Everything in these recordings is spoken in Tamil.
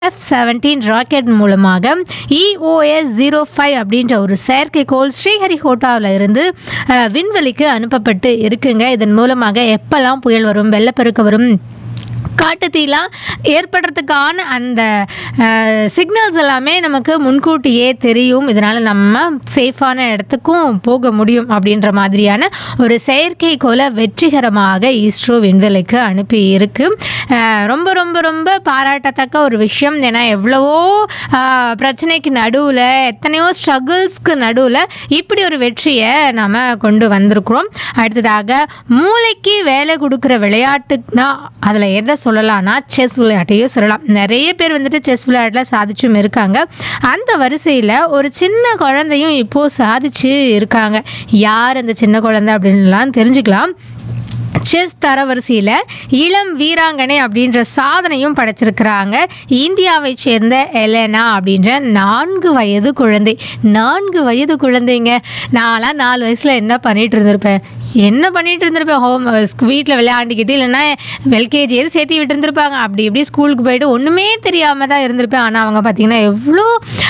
எஃப் செவன்டீன் ராக்கெட் மூலமாக இஓஎஸ் ஜீரோ ஃபைவ் அப்படின்ற ஒரு செயற்கைக்கோள் ஸ்ரீஹரிகோட்டாவில் இருந்து அஹ், விண்வெளிக்கு அனுப்பப்பட்டு இருக்குங்க இதன் மூலமாக எப்பெல்லாம் புயல் வரும் வெள்ளப்பெருக்கு வரும் காட்டுத்தீலாம் ஏற்படுறதுக்கான அந்த சிக்னல்ஸ் எல்லாமே நமக்கு முன்கூட்டியே தெரியும் இதனால் நம்ம சேஃபான இடத்துக்கும் போக முடியும் அப்படின்ற மாதிரியான ஒரு செயற்கைக்கோளை வெற்றிகரமாக இஸ்ரோ விண்வெளிக்கு அனுப்பி இருக்கு அஹ், ரொம்ப ரொம்ப ரொம்ப பாராட்டத்தக்க ஒரு விஷயம் ஏன்னா எவ்வளவோ அஹ், பிரச்சனைக்கு நடுவில் எத்தனையோ ஸ்ட்ரகிள்ஸ்க்கு நடுவில் இப்படி ஒரு வெற்றியை நாம் கொண்டு வந்திருக்கிறோம் அடுத்ததாக மூளைக்கு வேலை கொடுக்குற விளையாட்டுனா அதில் எதை சொல்லலாம்னா செஸ் விளையாட்டையும் சொல்லலாம் நிறைய பேர் வந்துட்டு செஸ் விளையாட்டில் சாதிச்சும் இருக்காங்க அந்த வரிசையில் ஒரு சின்ன குழந்தையும் இப்போது சாதிச்சு இருக்காங்க யார் அந்த சின்ன குழந்தை அப்படின்லாம் தெரிஞ்சுக்கலாம் செஸ் தரவரிசையில் இளம் வீராங்கனை அப்படின்ற சாதனையும் படைச்சிருக்கிறாங்க இந்தியாவை சேர்ந்த எலனா அப்படின்ற நான்கு வயது குழந்தை நான்கு வயது குழந்தைங்க நான்லாம் நாலு வயசில் என்ன பண்ணிட்டு இருந்திருப்பேன் என்ன பண்ணிட்டு இருந்திருப்பேன் ஹோம் வீட்டில் விளையாண்டுக்கிட்டு இல்லைன்னா எல்கேஜி எது சேர்த்து விட்டு இருந்திருப்பாங்க அப்படி இப்படி ஸ்கூலுக்கு போயிட்டு ஒன்றுமே தெரியாமல் தான் இருந்திருப்பேன் ஆனால் அவங்க பார்த்தீங்கன்னா எவ்வளோ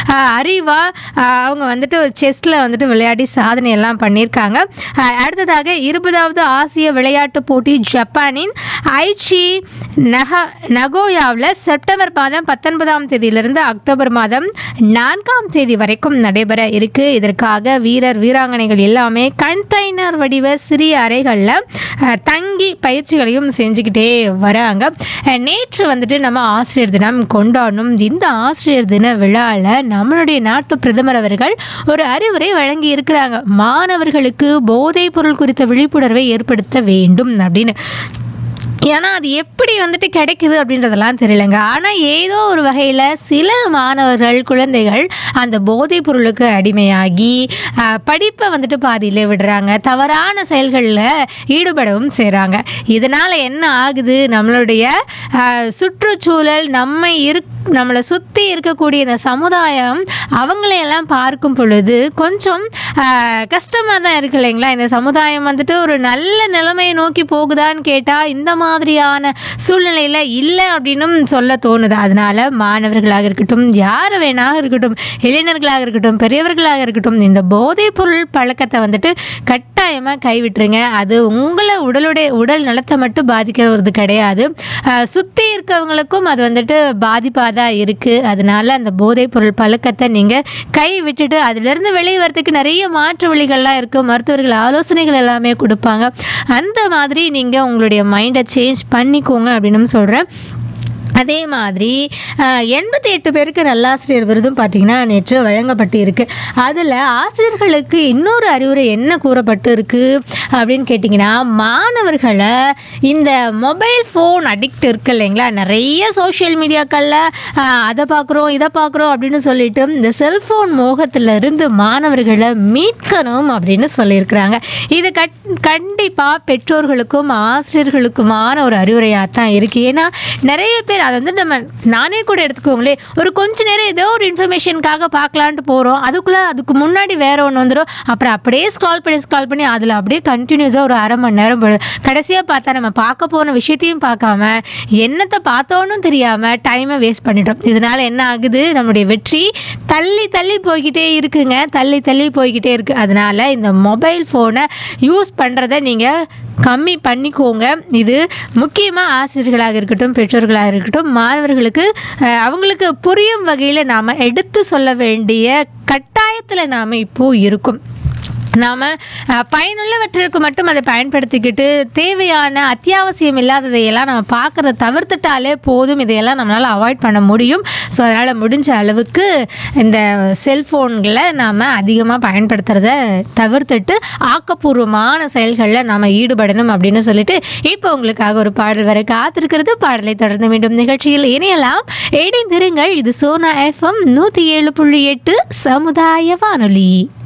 அறிவாக அவங்க வந்துட்டு செஸ்ஸில் வந்துட்டு விளையாடி சாதனை எல்லாம் பண்ணியிருக்காங்க அஹ், அடுத்ததாக இருபதாவது ஆசிய விளையாட்டுப் போட்டி ஜப்பானின் ஐச்சி நக நகோயாவில் செப்டம்பர் மாதம் பத்தொன்பதாம் தேதியிலிருந்து அக்டோபர் மாதம் நான்காம் தேதி வரைக்கும் நடைபெற இருக்கு இதற்காக வீரர் வீராங்கனைகள் எல்லாமே கண்டெய்னர் வடிவ சிறிய அறைகளில் அஹ், தங்கி பயிற்சிகளையும் செஞ்சுக்கிட்டே வராங்க அஹ், நேற்று வந்துட்டு நம்ம ஆசிரியர் தினம் கொண்டாடணும் இந்த ஆசிரியர் தின விழாவில் நம்மளுடைய நாட்டு பிரதமர் அவர்கள் ஒரு அறிவுரை வழங்கி இருக்கிறாங்க மாணவர்களுக்கு போதைப் பொருள் குறித்த விழிப்புணர்வை ஏற்படுத்த வேண்டும் அப்படின்னு ஏன்னா அது எப்படி வந்துட்டு கிடைக்குது அப்படின்றதெல்லாம் தெரியலங்க ஆனால் ஏதோ ஒரு வகையில் சில மாணவர்கள் குழந்தைகள் அந்த போதைப் பொருளுக்கு அடிமையாகி ஆஹ், படிப்பை வந்துட்டு பாதியிலே விடுறாங்க தவறான செயல்களில் ஈடுபடவும் செய்கிறாங்க இதனால் என்ன ஆகுது நம்மளுடைய ஆஹ், சுற்றுச்சூழல் நம்மை இருக் நம்மளை சுற்றி இருக்கக்கூடிய இந்த சமுதாயம் அவங்களையெல்லாம் பார்க்கும் பொழுது கொஞ்சம் கஷ்டமாக தான் இருக்கு இல்லைங்களா இந்த சமுதாயம் வந்துட்டு ஒரு நல்ல நிலைமையை நோக்கி போகுதான்னு கேட்டால் இந்த மாதிரியான சூழ்நிலையில் இல்லை அப்படின்னும் சொல்ல தோணுது அதனால மாணவர்களாக இருக்கட்டும் யார் வேணாக இருக்கட்டும் இளைஞர்களாக இருக்கட்டும் பெரியவர்களாக இருக்கட்டும் இந்த போதைப் பொருள் பழக்கத்தை வந்துட்டு கட்டாயமாக கைவிட்டுருங்க அது உங்களை உடலுடைய உடல் நலத்தை மட்டும் பாதிக்கிறது கிடையாது சுற்றி இருக்கவங்களுக்கும் அது வந்துட்டு பாதிப்பாக தான் இருக்குது அதனால அந்த போதைப் பொருள் பழக்கத்தை நீங்கள் கை விட்டுட்டு அதிலிருந்து வெளியே வரதுக்கு நிறைய மாற்று வழிகள்லாம் இருக்குது மருத்துவர்கள் ஆலோசனைகள் எல்லாமே கொடுப்பாங்க அந்த மாதிரி நீங்கள் உங்களுடைய மைண்டை சேஞ்ச் பண்ணிக்கோங்க அப்படின்னு சொல்கிறேன் அதே மாதிரி எண்பத்தி எட்டு பேருக்கு நல்லாசிரியர் விருதும் பார்த்திங்கன்னா நேற்று வழங்கப்பட்டு இருக்கு அதில் ஆசிரியர்களுக்கு இன்னொரு அறிவுரை என்ன கூறப்பட்டு இருக்கு அப்படின்னு கேட்டிங்கன்னா மாணவர்களை இந்த மொபைல் ஃபோன் அடிக்ட் இருக்கு இல்லைங்களா நிறைய சோஷியல் மீடியாக்களில் அதை பார்க்குறோம் இதை பார்க்குறோம் அப்படின்னு சொல்லிட்டு இந்த செல்ஃபோன் மோகத்தில் இருந்து மாணவர்களை மீட்கணும் அப்படின்னு சொல்லியிருக்கிறாங்க இது கட் கண்டிப்பாக பெற்றோர்களுக்கும் ஆசிரியர்களுக்குமான ஒரு அறிவுரையாக தான் இருக்குது ஏன்னா நிறைய பேர் அதை வந்து நம்ம நானே கூட எடுத்துக்கோங்களே ஒரு கொஞ்ச நேரம் ஏதோ ஒரு இன்ஃபர்மேஷனுக்காக பார்க்கலான்ட்டு போகிறோம் அதுக்குள்ளே அதுக்கு முன்னாடி வேற ஒன்று வந்துடும் அப்புறம் அப்படியே ஸ்க்ரால் பண்ணி ஸ்க்ரால் பண்ணி அதில் அப்படியே கண்டினியூஸாக ஒரு அரை மணி நேரம் போயிடும் கடைசியாக பார்த்தா நம்ம பார்க்க போன விஷயத்தையும் பார்க்காம என்னத்தை பார்த்தோன்னு தெரியாமல் டைமை வேஸ்ட் பண்ணிட்டோம் இதனால் என்ன ஆகுது நம்முடைய வெற்றி தள்ளி தள்ளி போய்கிட்டே இருக்குங்க தள்ளி தள்ளி போய்கிட்டே இருக்குது அதனால் இந்த மொபைல் ஃபோனை யூஸ் பண்ணுறதை நீங்கள் கம்மி பண்ணிக்கோங்க இது முக்கியமாக ஆசிரியர்களாக இருக்கட்டும் பெற்றோர்களாக இருக்கட்டும் மாணவர்களுக்கு அஹ், அவங்களுக்கு புரியும் வகையில் நாம் எடுத்து சொல்ல வேண்டிய கட்டாயத்தில் நாம் இப்போது இருக்கும் நாம் பயனுள்ளவற்றிற்கு மட்டும் அதை பயன்படுத்திக்கிட்டு தேவையான அத்தியாவசியம் இல்லாததையெல்லாம் நம்ம பார்க்குறத தவிர்த்துட்டாலே போதும் இதையெல்லாம் நம்மளால் அவாய்ட் பண்ண முடியும் ஸோ அதனால் முடிஞ்ச அளவுக்கு இந்த செல்ஃபோன்களை நாம் அதிகமாக பயன்படுத்துகிறத தவிர்த்துட்டு ஆக்கப்பூர்வமான செயல்களில் நாம் ஈடுபடணும் அப்படின்னு சொல்லிட்டு இப்போ உங்களுக்காக ஒரு பாடல் வர காத்திருக்கிறது பாடலை தொடர்ந்து மீண்டும் நிகழ்ச்சியில் இணையலாம் இணைந்திருங்கள் இது சோனா எஃப்எம் நூற்றி ஏழு புள்ளி எட்டு சமுதாய வானொலி